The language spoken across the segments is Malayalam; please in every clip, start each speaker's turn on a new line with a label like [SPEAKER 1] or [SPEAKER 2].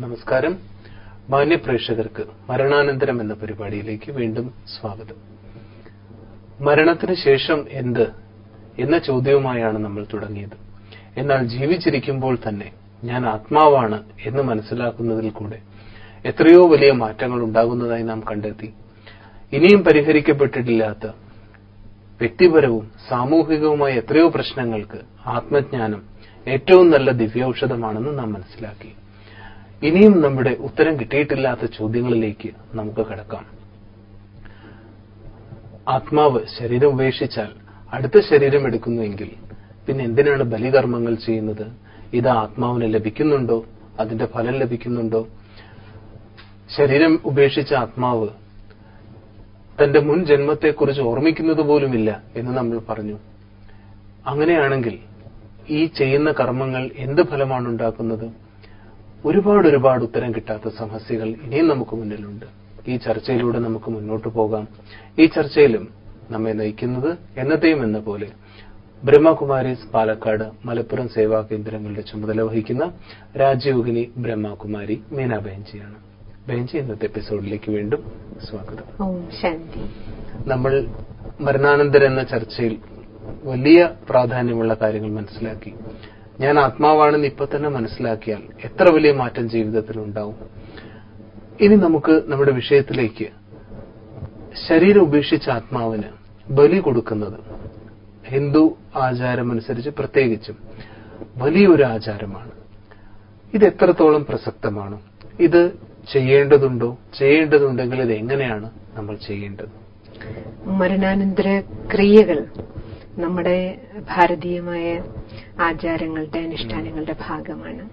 [SPEAKER 1] നമസ്കാരം മാന്യ പ്രേക്ഷകർക്ക് മരണാനന്തരം എന്ന പരിപാടിയിലേക്ക് വീണ്ടും സ്വാഗതം മരണത്തിന് ശേഷം എന്ത് എന്ന ചോദ്യവുമായാണ് നമ്മൾ തുടങ്ങിയത് എന്നാൽ ജീവിച്ചിരിക്കുമ്പോൾ തന്നെ ഞാൻ ആത്മാവാണ് എന്ന് മനസ്സിലാക്കുന്നതിൽ കൂടെ എത്രയോ വലിയ മാറ്റങ്ങൾ ഉണ്ടാകുന്നതായി നാം കണ്ടെത്തി ഇനിയും പരിഹരിക്കപ്പെട്ടിട്ടില്ലാത്ത വ്യക്തിപരവും സാമൂഹികവുമായ എത്രയോ പ്രശ്നങ്ങൾക്ക് ആത്മജ്ഞാനം ഏറ്റവും നല്ല ദിവ്യൌഷധമാണെന്ന് നാം മനസ്സിലാക്കി ഇനിയും നമ്മുടെ ഉത്തരം കിട്ടിയിട്ടില്ലാത്ത ചോദ്യങ്ങളിലേക്ക് നമുക്ക് കടക്കാം ആത്മാവ് ശരീരം ഉപേക്ഷിച്ചാൽ അടുത്ത ശരീരം എടുക്കുന്നുവെങ്കിൽ പിന്നെ എന്തിനാണ് ബലികർമ്മങ്ങൾ ചെയ്യുന്നത് ഇത് ആത്മാവിന് ലഭിക്കുന്നുണ്ടോ അതിന്റെ ഫലം ലഭിക്കുന്നുണ്ടോ ശരീരം ഉപേക്ഷിച്ച ആത്മാവ് തന്റെ മുൻ ജന്മത്തെക്കുറിച്ച് ഓർമ്മിക്കുന്നത് പോലുമില്ല എന്ന് നമ്മൾ പറഞ്ഞു അങ്ങനെയാണെങ്കിൽ ഈ ചെയ്യുന്ന കർമ്മങ്ങൾ എന്ത് ഫലമാണ് ഉണ്ടാക്കുന്നത് ഒരുപാട് ഒരുപാട് ഉത്തരം കിട്ടാത്ത സമസ്യകൾ ഇനിയും നമുക്ക് മുന്നിലുണ്ട് ഈ ചർച്ചയിലൂടെ നമുക്ക് മുന്നോട്ട് പോകാം ഈ ചർച്ചയിലും നമ്മെ നയിക്കുന്നത് എന്നത്തെയും എന്ന പോലെ ബ്രഹ്മകുമാരീസ് പാലക്കാട് മലപ്പുറം സേവാ കേന്ദ്രങ്ങളുടെ ചുമതല വഹിക്കുന്ന രാജയോഗിനി ബ്രഹ്മകുമാരി മീന ബെഞ്ചിയാണ് ബെഞ്ചി ഇന്നത്തെ എപ്പിസോഡിലേക്ക് വീണ്ടും സ്വാഗതം
[SPEAKER 2] ഓം ശാന്തി
[SPEAKER 1] നമ്മൾ മരണാനന്തരം എന്ന ചർച്ചയിൽ വലിയ പ്രാധാന്യമുള്ള കാര്യങ്ങൾ മനസ്സിലാക്കി ഞാൻ ആത്മാവാണെന്ന് ഇപ്പൊ തന്നെ മനസ്സിലാക്കിയാൽ എത്ര വലിയ മാറ്റം ജീവിതത്തിൽ ഉണ്ടാവും ഇനി നമുക്ക് നമ്മുടെ വിഷയത്തിലേക്ക് ശരീരം ഉപേക്ഷിച്ച ആത്മാവിന് ബലി കൊടുക്കുന്നത് ഹിന്ദു ആചാരമനുസരിച്ച് പ്രത്യേകിച്ചും വലിയൊരു ആചാരമാണ് ഇത് എത്രത്തോളം പ്രസക്തമാണ് ഇത് ചെയ്യേണ്ടതുണ്ടോ ചെയ്യേണ്ടതുണ്ടെങ്കിൽ ഇത് എങ്ങനെയാണ് നമ്മൾ ചെയ്യേണ്ടത്
[SPEAKER 2] മരണാനന്തര ക്രിയകൾ നമ്മുടെ ഭാരതീയമായ ആചാരങ്ങളുടെ അനുഷ്ഠാനങ്ങളുടെ ഭാഗമാണ്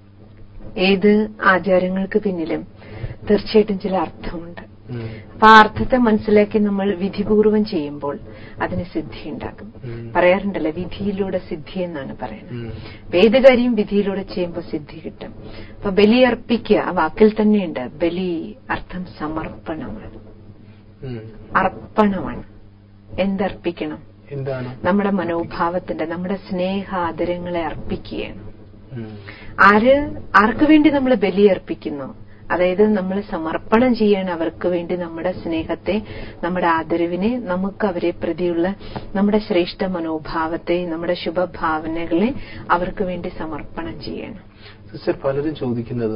[SPEAKER 2] ഏത് ആചാരങ്ങൾക്ക് പിന്നിലും തീർച്ചയായിട്ടും ചില അർത്ഥമുണ്ട് അപ്പൊ ആ അർത്ഥത്തെ മനസ്സിലാക്കി നമ്മൾ വിധിപൂർവം ചെയ്യുമ്പോൾ അതിന് സിദ്ധി ഉണ്ടാകും പറയാറുണ്ടല്ലോ വിധിയിലൂടെ സിദ്ധി എന്നാണ് പറയുന്നത് അപ്പൊ ഏത് കാര്യം വിധിയിലൂടെ ചെയ്യുമ്പോൾ സിദ്ധി കിട്ടും അപ്പൊ ബലി അർപ്പിക്കുക ആ വാക്കിൽ തന്നെയുണ്ട് ബലി അർത്ഥം സമർപ്പണമാണ് അർപ്പണമാണ് എന്തർപ്പിക്കണം
[SPEAKER 1] എന്താണ്
[SPEAKER 2] നമ്മുടെ മനോഭാവത്തിന്റെ നമ്മുടെ സ്നേഹാദരങ്ങളെ അർപ്പിക്കുകയാണ് ആര് ആർക്ക് വേണ്ടി നമ്മൾ ബലി അർപ്പിക്കുന്നു അതായത് നമ്മൾ സമർപ്പണം ചെയ്യാണ് അവർക്ക് വേണ്ടി നമ്മുടെ സ്നേഹത്തെ നമ്മുടെ ആദരവിനെ നമുക്ക് അവരെ പ്രതിയുള്ള നമ്മുടെ ശ്രേഷ്ഠ മനോഭാവത്തെ നമ്മുടെ ശുഭഭാവനകളെ അവർക്ക് വേണ്ടി സമർപ്പണം ചെയ്യണം
[SPEAKER 1] സിസ്റ്റർ പലരും ചോദിക്കുന്നത്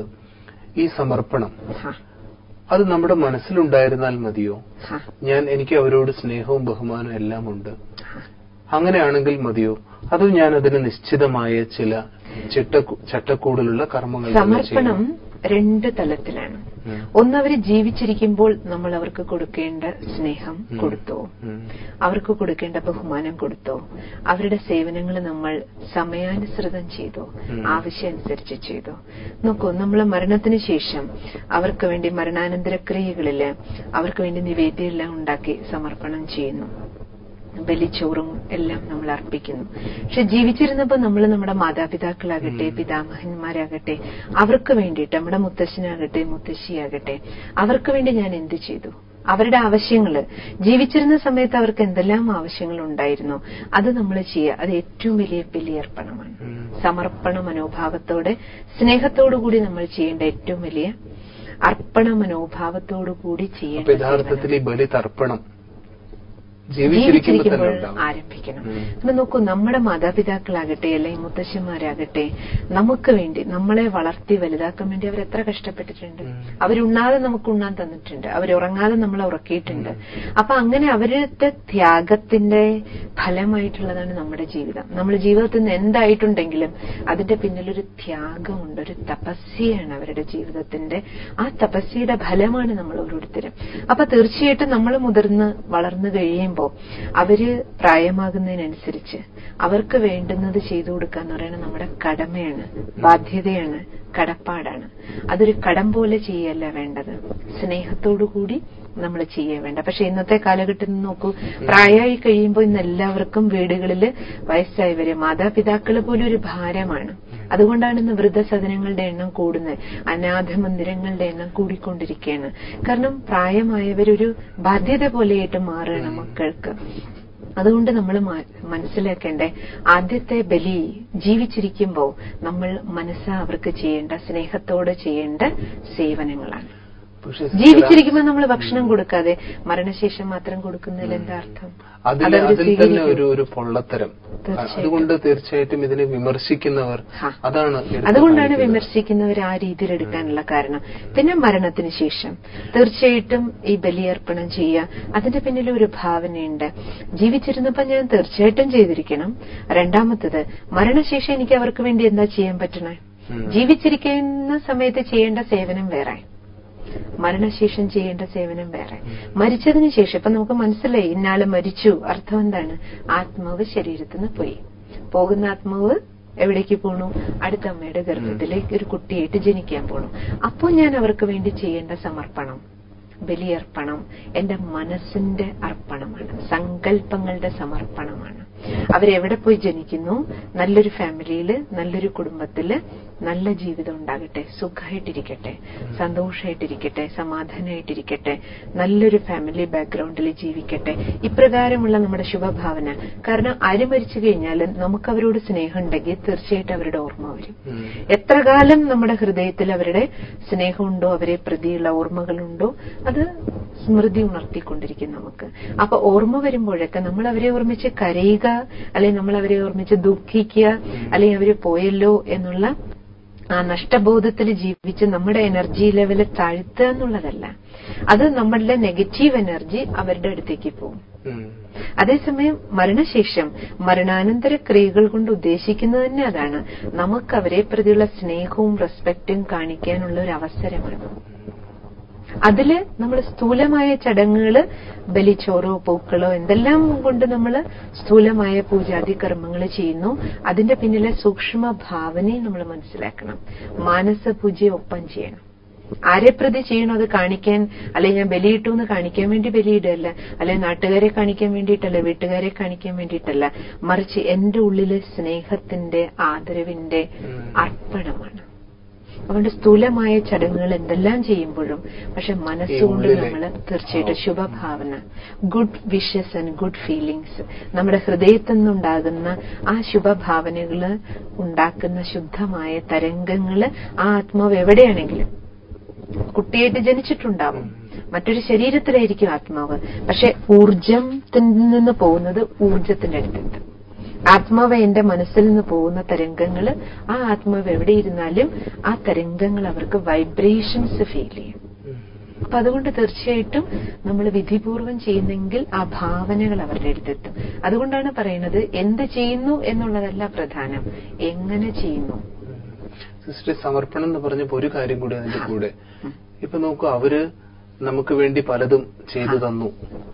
[SPEAKER 1] ഈ സമർപ്പണം
[SPEAKER 2] ഹാ,
[SPEAKER 1] അത് നമ്മുടെ മനസ്സിലുണ്ടായിരുന്നാൽ മതിയോ
[SPEAKER 2] ഹാ,
[SPEAKER 1] ഞാൻ എനിക്ക് അവരോട് സ്നേഹവും ബഹുമാനവും എല്ലാം ഉണ്ട് അങ്ങനെയാണെങ്കിൽ മതിയോ അതോ ഞാൻ അതിന് നിശ്ചിതമായ ചില ചിട്ടക്കു- ചട്ടക്കൂടിലുള്ള കർമ്മങ്ങൾ തന്നെ
[SPEAKER 2] സമർപ്പണം
[SPEAKER 1] ചെയ്യണം?
[SPEAKER 2] രണ്ട് തലത്തിലാണ്
[SPEAKER 1] ഉം.
[SPEAKER 2] ഒന്ന് അവര് ജീവിച്ചിരിക്കുമ്പോൾ നമ്മൾ അവർക്ക് കൊടുക്കേണ്ട സ്നേഹം
[SPEAKER 1] ഉം.
[SPEAKER 2] കൊടുത്തോ
[SPEAKER 1] ഉം.
[SPEAKER 2] അവർക്ക് കൊടുക്കേണ്ട ബഹുമാനം കൊടുത്തോ അവരുടെ സേവനങ്ങൾ നമ്മൾ സമയാനുസൃതം ചെയ്തോ
[SPEAKER 1] ഉം.
[SPEAKER 2] ആവശ്യം അനുസരിച്ച് ചെയ്തോ നോക്കൂ നമ്മൾ മരണത്തിന് ശേഷം അവർക്ക് വേണ്ടി മരണാനന്തര ക്രിയകളില് അവർക്ക് വേണ്ടി നിവേദ്യമെല്ലാം ഉണ്ടാക്കി സമർപ്പണം ചെയ്യുന്നു ബലിച്ചോറും എല്ലാം നമ്മൾ അർപ്പിക്കുന്നു പക്ഷെ ജീവിച്ചിരുന്നപ്പോൾ നമ്മൾ നമ്മുടെ മാതാപിതാക്കളാകട്ടെ പിതാമഹന്മാരാകട്ടെ അവർക്ക് വേണ്ടിയിട്ട് നമ്മുടെ മുത്തശ്ശനാകട്ടെ മുത്തശ്ശിയാകട്ടെ അവർക്ക് വേണ്ടി ഞാൻ എന്ത് ചെയ്തു അവരുടെ ആവശ്യങ്ങള് ജീവിച്ചിരുന്ന സമയത്ത് അവർക്ക് എന്തെല്ലാം ആവശ്യങ്ങൾ ഉണ്ടായിരുന്നോ അത് നമ്മൾ ചെയ്യുക അത് ഏറ്റവും വലിയ ബലിയർപ്പണമാണ്
[SPEAKER 1] ഉം.
[SPEAKER 2] സമർപ്പണ മനോഭാവത്തോടെ സ്നേഹത്തോടു കൂടി നമ്മൾ ചെയ്യേണ്ട ഏറ്റവും വലിയ അർപ്പണ മനോഭാവത്തോടു കൂടി
[SPEAKER 1] അപ്പൊ
[SPEAKER 2] ചെയ്യേണ്ട
[SPEAKER 1] യഥാർത്ഥത്തിൽ ഈ ബലി തർപ്പണം ജീവിച്ചിരിക്കുമ്പോൾ തന്നെ
[SPEAKER 2] ജീവിച്ചിരിക്കുമ്പോൾ
[SPEAKER 1] ഉണ്ടാവും
[SPEAKER 2] ആരംഭിക്കണം
[SPEAKER 1] ഉം.
[SPEAKER 2] അപ്പൊ നോക്കൂ നമ്മുടെ മാതാപിതാക്കളാകട്ടെ അല്ലെങ്കിൽ മുത്തശ്ശന്മാരാകട്ടെ നമുക്ക് വേണ്ടി നമ്മളെ വളർത്തി വലുതാക്കാൻ വേണ്ടി അവർ എത്ര കഷ്ടപ്പെട്ടിട്ടുണ്ട്
[SPEAKER 1] ഉം.
[SPEAKER 2] അവരുണ്ണാതെ നമുക്ക് ഉണ്ണാൻ തന്നിട്ടുണ്ട് അവരുറങ്ങാതെ നമ്മളെ ഉറക്കിയിട്ടുണ്ട് അപ്പൊ അങ്ങനെ അവരുടെ ത്യാഗത്തിന്റെ ഫലമായിട്ടുള്ളതാണ് നമ്മുടെ ജീവിതം നമ്മുടെ ജീവിതത്തിൽ നിന്ന് എന്തായിട്ടുണ്ടെങ്കിലും അതിന്റെ പിന്നിലൊരു ത്യാഗമുണ്ട് ഒരു തപസ്യയാണ് അവരുടെ ജീവിതത്തിന്റെ ആ തപസ്യയുടെ ഫലമാണ് നമ്മൾ ഓരോരുത്തരും അപ്പൊ തീർച്ചയായിട്ടും നമ്മൾ മുതിർന്ന് വളർന്നു കഴിയുമ്പോൾ അവര് പ്രായമാകുന്നതിനനുസരിച്ച് അവർക്ക് വേണ്ടുന്നത് ചെയ്തു കൊടുക്കുക എന്ന് പറയുന്നത് നമ്മുടെ കടമയാണ് ബാധ്യതയാണ് കടപ്പാടാണ് അതൊരു കടം പോലെ ചെയ്യല്ല വേണ്ടത് സ്നേഹത്തോടു കൂടി നമ്മൾ ചെയ്യേ വേണ്ട പക്ഷെ ഇന്നത്തെ കാലഘട്ടത്തിൽ നോക്കൂ പ്രായമായി കഴിയുമ്പോൾ ഇന്ന് എല്ലാവർക്കും വീടുകളിൽ വയസ്സായവര് മാതാപിതാക്കൾ പോലും ഒരു ഭാരമാണ് അതുകൊണ്ടാണ് ഇന്ന് വൃദ്ധസദനങ്ങളുടെ എണ്ണം കൂടുന്നത് അനാഥ മന്ദിരങ്ങളുടെ എണ്ണം കൂടിക്കൊണ്ടിരിക്കുകയാണ് കാരണം പ്രായമായവരൊരു ബാധ്യത പോലെയായിട്ട് മാറുകയാണ് മക്കൾക്ക് അതുകൊണ്ട് നമ്മൾ മനസ്സിലാക്കേണ്ടേ ആദ്യത്തെ ബലി ജീവിച്ചിരിക്കുമ്പോൾ നമ്മൾ മനസ്സാ അവർക്ക് ചെയ്യേണ്ട സ്നേഹത്തോടെ ചെയ്യേണ്ട സേവനങ്ങളാണ്
[SPEAKER 1] പക്ഷെ
[SPEAKER 2] ജീവിച്ചിരിക്കുമ്പോൾ നമ്മൾ ഭക്ഷണം കൊടുക്കാതെ മരണശേഷം മാത്രം കൊടുക്കുന്നതിൽ എന്താ അർത്ഥം
[SPEAKER 1] അതിൽ
[SPEAKER 2] അതവര്
[SPEAKER 1] അതിൽ തന്നെ
[SPEAKER 2] സ്വീകരിക്കും.
[SPEAKER 1] ഒരു ഒരു പൊള്ളത്തരം
[SPEAKER 2] തീർച്ചയായിട്ടും.
[SPEAKER 1] അതുകൊണ്ട് തീർച്ചയായിട്ടും ഇതിനെ വിമർശിക്കുന്നവർ
[SPEAKER 2] ഹാ.
[SPEAKER 1] അതാണ് എടുത്ത്
[SPEAKER 2] അതുകൊണ്ടാണ്
[SPEAKER 1] കാണിക്കുന്നത്.
[SPEAKER 2] വിമർശിക്കുന്നവർ ആ രീതിയിൽ എടുക്കാനുള്ള കാരണം പിന്നെ മരണത്തിന് ശേഷം തീർച്ചയായിട്ടും ഈ ബലിയർപ്പണം ചെയ്യുക അതിന്റെ പിന്നിൽ ഒരു ഭാവനയുണ്ട് ജീവിച്ചിരുന്നപ്പോ ഞാൻ തീർച്ചയായിട്ടും ചെയ്തിരിക്കണം രണ്ടാമത്തത് മരണശേഷം എനിക്ക് അവർക്ക് വേണ്ടി എന്താ ചെയ്യാൻ പറ്റണേ
[SPEAKER 1] ഉം.
[SPEAKER 2] ജീവിച്ചിരിക്കുന്ന സമയത്ത് ചെയ്യേണ്ട സേവനം വേറെ മരണശേഷം ചെയ്യേണ്ട സേവനം വേറെ മരിച്ചതിന് ശേഷം ഇപ്പൊ നമുക്ക് മനസ്സിലായി ഇന്നാള് മരിച്ചു അർത്ഥം എന്താണ് ആത്മാവ് ശരീരത്തിൽ നിന്ന് പോയി പോകുന്ന ആത്മാവ് എവിടേക്ക് പോണു അടുത്ത അമ്മയുടെ ഗർഭത്തിലേക്ക് ഒരു കുട്ടിയായിട്ട് ജനിക്കാൻ പോണു അപ്പോൾ ഞാൻ അവർക്ക് വേണ്ടി ചെയ്യേണ്ട സമർപ്പണം ബലിയർപ്പണം എന്റെ മനസ്സിന്റെ അർപ്പണമാണ് സങ്കല്പങ്ങളുടെ സമർപ്പണമാണ് അവരെവിടെ പോയി ജനിക്കുന്നു നല്ലൊരു ഫാമിലിയില് നല്ലൊരു കുടുംബത്തില് നല്ല ജീവിതം ഉണ്ടാകട്ടെ സുഖമായിട്ടിരിക്കട്ടെ സന്തോഷമായിട്ടിരിക്കട്ടെ സമാധാനമായിട്ടിരിക്കട്ടെ നല്ലൊരു ഫാമിലി ബാക്ക്ഗ്രൗണ്ടിൽ ജീവിക്കട്ടെ ഇപ്രകാരമുള്ള നമ്മുടെ ശുഭഭാവന കാരണം ആര് മരിച്ചു കഴിഞ്ഞാലും നമുക്ക് അവരോട് സ്നേഹം ഉണ്ടെങ്കിൽ തീർച്ചയായിട്ടും അവരുടെ ഓർമ്മ വരും
[SPEAKER 1] ഉം.
[SPEAKER 2] എത്ര കാലം നമ്മുടെ ഹൃദയത്തിൽ അവരുടെ സ്നേഹമുണ്ടോ അവരെ പ്രതിയുള്ള ഓർമ്മകളുണ്ടോ അത് സ്മൃതി ഉണർത്തിക്കൊണ്ടിരിക്കും നമുക്ക് അപ്പൊ ഓർമ്മ വരുമ്പോഴൊക്കെ നമ്മൾ അവരെ ഓർമ്മിച്ച് കരയുക അല്ലെങ്കിൽ നമ്മൾ അവരെ ഓർമ്മിച്ച് ദുഃഖിക്കുക അല്ലെങ്കിൽ അവര് പോയല്ലോ എന്നുള്ള ആ നഷ്ടബോധത്തിൽ ജീവിച്ച് നമ്മുടെ എനർജി ലെവല് താഴ്ത്തുക എന്നുള്ളതല്ല അത് നമ്മളുടെ നെഗറ്റീവ് എനർജി അവരുടെ അടുത്തേക്ക് പോകും
[SPEAKER 1] ഉം.
[SPEAKER 2] അതേസമയം മരണശേഷം മരണാനന്തര ക്രിയകൾ കൊണ്ട് ഉദ്ദേശിക്കുന്നത് തന്നെ അതാണ് നമുക്ക് അവരെ പ്രതിയുള്ള സ്നേഹവും റെസ്പെക്റ്റും കാണിക്കാനുള്ള ഒരു അവസരമാണ് അതില് നമ്മൾ സ്ഥൂലമായ ചടങ്ങുകള് ബലിച്ചോറോ പൂക്കളോ എന്തെല്ലാം കൊണ്ട് നമ്മൾ സ്ഥൂലമായ പൂജാതി കർമ്മങ്ങൾ ചെയ്യുന്നു അതിന്റെ പിന്നിലെ സൂക്ഷ്മ ഭാവനയും നമ്മൾ മനസ്സിലാക്കണം മാനസ പൂജയെ ഒപ്പം ചെയ്യണം ആരെ പ്രതി ചെയ്യണോ അത് കാണിക്കാൻ അല്ലെങ്കിൽ ഞാൻ ബലിയിട്ടു എന്ന് കാണിക്കാൻ വേണ്ടി ബലിയിടല്ല അല്ലെങ്കിൽ നാട്ടുകാരെ കാണിക്കാൻ വേണ്ടിയിട്ടല്ല വീട്ടുകാരെ കാണിക്കാൻ വേണ്ടിയിട്ടല്ല മറിച്ച് എന്റെ ഉള്ളിലെ സ്നേഹത്തിന്റെ ആദരവിന്റെ അർപ്പണമാണ് അതുകൊണ്ട് സ്ഥൂലമായ ചടങ്ങുകൾ എന്തെല്ലാം ചെയ്യുമ്പോഴും പക്ഷെ മനസ്സുകൊണ്ട്
[SPEAKER 1] ഉള്ളിലെ-
[SPEAKER 2] നമ്മൾ തീർച്ചയായിട്ടും ശുഭഭാവന good wishes and good feelings നമ്മുടെ ഹൃദയത്തിൽ നിന്നുണ്ടാകുന്ന ആ ശുഭഭാവനകള് ഉണ്ടാക്കുന്ന ശുദ്ധമായ തരംഗങ്ങള് ആ ആത്മാവ് എവിടെയാണെങ്കിലും കുട്ടിയായിട്ട് ജനിച്ചിട്ടുണ്ടാവും മറ്റൊരു ശരീരത്തിലായിരിക്കും ആത്മാവ് പക്ഷെ ഊർജത്തിൽ നിന്ന് പോകുന്നത് ഊർജത്തിന്റെ അടുത്തുണ്ട് ആത്മാവ് എന്റെ മനസ്സിൽ നിന്ന് പോകുന്ന തരംഗങ്ങൾ ആ ആത്മാവ് എവിടെ ഇരുന്നാലും ആ തരംഗങ്ങൾ അവർക്ക് വൈബ്രേഷൻസ് ഫീൽ ചെയ്യും അപ്പൊ അതുകൊണ്ട് തീർച്ചയായിട്ടും നമ്മൾ വിധിപൂർവം ചെയ്യുന്നെങ്കിൽ ആ ഭാവനകൾ അവരുടെ അടുത്തെത്തും അതുകൊണ്ടാണ് പറയുന്നത് എന്ത് ചെയ്യുന്നു എന്നുള്ളതല്ല പ്രധാനം എങ്ങനെ ചെയ്യുന്നു
[SPEAKER 1] സിസ്റ്റർ സമർപ്പണം എന്ന് പറഞ്ഞപ്പോ ഒരു കാര്യം കൂടി അതിന്റെ കൂടെ ഇപ്പൊ നോക്കൂ അവര് നമുക്ക് വേണ്ടി പലതും ചെയ്തു തന്നു